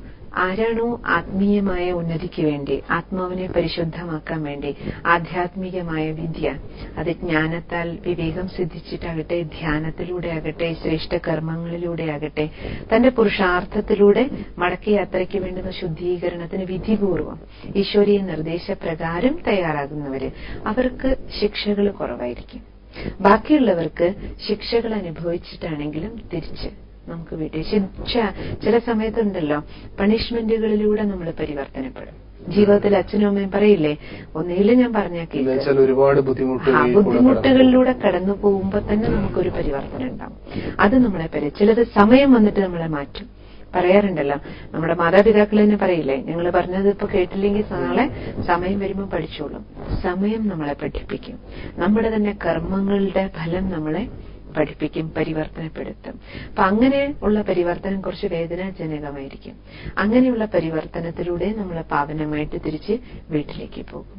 [SPEAKER 2] ആരാണോ ആത്മീയമായ ഉന്നതിക്ക് വേണ്ടി ആത്മാവിനെ പരിശുദ്ധമാക്കാൻ വേണ്ടി ആധ്യാത്മികമായ വിദ്യ അത് ജ്ഞാനത്താൽ വിവേകം സിദ്ധിച്ചിട്ടാകട്ടെ ധ്യാനത്തിലൂടെ ആകട്ടെ ശ്രേഷ്ഠ കർമ്മങ്ങളിലൂടെ ആകട്ടെ തന്റെ പുരുഷാർത്ഥത്തിലൂടെ മടക്ക യാത്രയ്ക്ക് വേണ്ടുന്ന ശുദ്ധീകരണത്തിന് വിധിപൂർവം ഈശ്വരീയ നിർദ്ദേശപ്രകാരം തയ്യാറാകുന്നവര് അവർക്ക് ശിക്ഷകൾ കുറവായിരിക്കും ബാക്കിയുള്ളവർക്ക് ശിക്ഷകൾ അനുഭവിച്ചിട്ടാണെങ്കിലും തിരിച്ച് നമുക്ക് വീട്ടിൽ ശിക്ഷ ചില സമയത്തുണ്ടല്ലോ പണിഷ്മെന്റുകളിലൂടെ നമ്മൾ പരിവർത്തനപ്പെടും ജീവിതത്തിൽ അച്ഛനും അമ്മയും പറയില്ലേ ഒന്നുകിലും ഞാൻ പറഞ്ഞാൽ കേൾക്ക്
[SPEAKER 1] എന്നുവെച്ചാൽ ഒരുപാട്
[SPEAKER 2] ആ
[SPEAKER 1] ബുദ്ധിമുട്ടുകളിൽ കൂടെ
[SPEAKER 2] ബുദ്ധിമുട്ടുകളിലൂടെ കടന്നു പോകുമ്പോൾ തന്നെ നമുക്കൊരു പരിവർത്തനം ഉണ്ടാവും അത് നമ്മളെ പരി ചിലത് സമയം വന്നിട്ട് നമ്മളെ മാറ്റും പറയാറുണ്ടല്ലോ നമ്മുടെ മാതാപിതാക്കൾ തന്നെ പറയില്ലേ ഞങ്ങൾ പറഞ്ഞത് ഇപ്പൊ കേട്ടില്ലെങ്കിൽ നാളെ സമയം വരുമ്പോൾ പഠിച്ചോളും സമയം നമ്മളെ പഠിപ്പിക്കും നമ്മുടെ തന്നെ കർമ്മങ്ങളുടെ ഫലം നമ്മളെ പഠിപ്പിക്കും പരിവർത്തനപ്പെടുത്തും അപ്പൊ അങ്ങനെ ഉള്ള പരിവർത്തനം കുറച്ച് വേദനാജനകമായിരിക്കും അങ്ങനെയുള്ള പരിവർത്തനത്തിലൂടെ നമ്മൾ പാവനമായിട്ട് തിരിച്ച് വീട്ടിലേക്ക് പോകും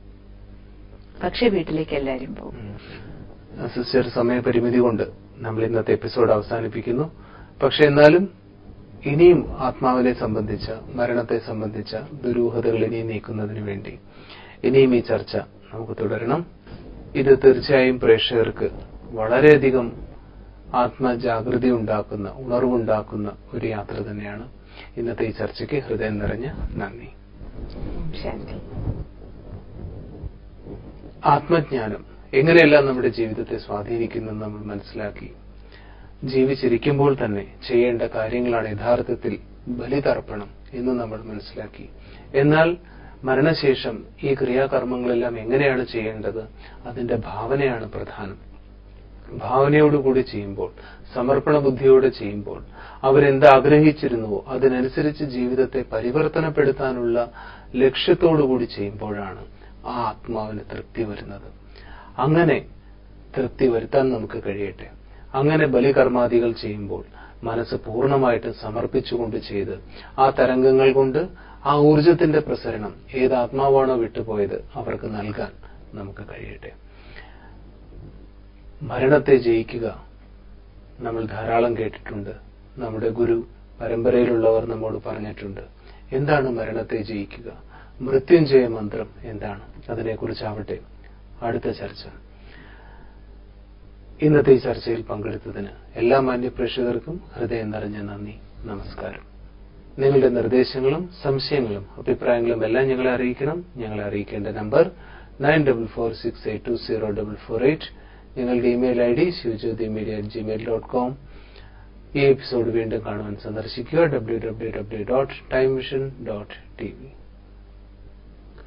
[SPEAKER 2] പക്ഷെ വീട്ടിലേക്ക് എല്ലാരും പോകും
[SPEAKER 1] ഉം. സിസ്റ്റർ സമയപരിമിതി കൊണ്ട് നമ്മൾ ഇന്നത്തെ എപ്പിസോഡ് അവസാനിപ്പിക്കുന്നു പക്ഷെ എന്നാലും ഇനിയും ആത്മാവിനെ സംബന്ധിച്ച മരണത്തെ സംബന്ധിച്ച ദുരൂഹതകൾ ഇനിയും നീക്കുന്നതിന് വേണ്ടി ഇനിയും ഈ ചർച്ച നമുക്ക് തുടരണം ഇത് തീർച്ചയായും പ്രേക്ഷകർക്ക് വളരെയധികം ആത്മജാഗൃതി ഉണ്ടാക്കുന്ന ഉണർവുണ്ടാക്കുന്ന ഒരു യാത്ര തന്നെയാണ് ഇന്നത്തെ ഈ ചർച്ചയ്ക്ക് ഹൃദയം നിറഞ്ഞ നന്ദി
[SPEAKER 2] ഉം, ശാന്തി
[SPEAKER 1] ആത്മജ്ഞാനം എങ്ങനെയെല്ലാം നമ്മുടെ ജീവിതത്തെ സ്വാധീനിക്കുന്നെന്ന് നമ്മൾ മനസ്സിലാക്കി ജീവിച്ചിരിക്കുമ്പോൾ തന്നെ ചെയ്യേണ്ട കാര്യങ്ങളാണ് യഥാർത്ഥത്തിൽ ബലിതർപ്പണം എന്ന് നമ്മൾ മനസ്സിലാക്കി എന്നാൽ മരണശേഷം ഈ ക്രിയാകർമ്മങ്ങളെല്ലാം എങ്ങനെയാണ് ചെയ്യേണ്ടത് അതിന്റെ ഭാവനയാണ് പ്രധാനം ഭാവനയോടുകൂടി ചെയ്യുമ്പോൾ സമർപ്പണ ബുദ്ധിയോടെ ചെയ്യുമ്പോൾ അവരെന്ത് ആഗ്രഹിച്ചിരുന്നുവോ അതിനനുസരിച്ച് ജീവിതത്തെ പരിവർത്തനപ്പെടുത്താനുള്ള ലക്ഷ്യത്തോടുകൂടി ചെയ്യുമ്പോഴാണ് ആ ആത്മാവിന് തൃപ്തി വരുന്നത് അങ്ങനെ തൃപ്തി വരുത്താൻ നമുക്ക് കഴിയട്ടെ അങ്ങനെ ബലികർമാദികൾ ചെയ്യുമ്പോൾ മനസ്സ് പൂർണ്ണമായിട്ടും സമർപ്പിച്ചുകൊണ്ട് ചെയ്ത് ആ തരംഗങ്ങൾ കൊണ്ട് ആ ഊർജത്തിന്റെ പ്രസരണം ഏത് ആത്മാവാണോ വിട്ടുപോയത് അവർക്ക് നൽകാൻ നമുക്ക് കഴിയട്ടെ മരണത്തെ ജയിക്കുക നമ്മൾ ധാരാളം കേട്ടിട്ടുണ്ട് നമ്മുടെ ഗുരു പരമ്പരയിലുള്ളവർ നമ്മോട് പറഞ്ഞിട്ടുണ്ട് എന്താണ് മരണത്തെ ജയിക്കുക മൃത്യുഞ്ജയ മന്ത്രം എന്താണ് അതിനെക്കുറിച്ചാവട്ടെ അടുത്ത ചർച്ച ഇന്നത്തെ ഈ ചർച്ചയിൽ പങ്കെടുത്തതിന് എല്ലാ മാന്യപ്രേക്ഷകർക്കും ഹൃദയം നിറഞ്ഞ നന്ദി നമസ്കാരം നിങ്ങളുടെ നിർദ്ദേശങ്ങളും സംശയങ്ങളും അഭിപ്രായങ്ങളും എല്ലാം ഞങ്ങളെ അറിയിക്കണം ഞങ്ങളെ അറിയിക്കേണ്ട number nine double four six eight two zero double four eight ഞങ്ങളുടെ email I D Sivajyothi media at Gmail dot com ഈ എപ്പിസോഡ് വീണ്ടും കാണുവാൻ സന്ദർശിക്കുക W W W dot time vision dot T V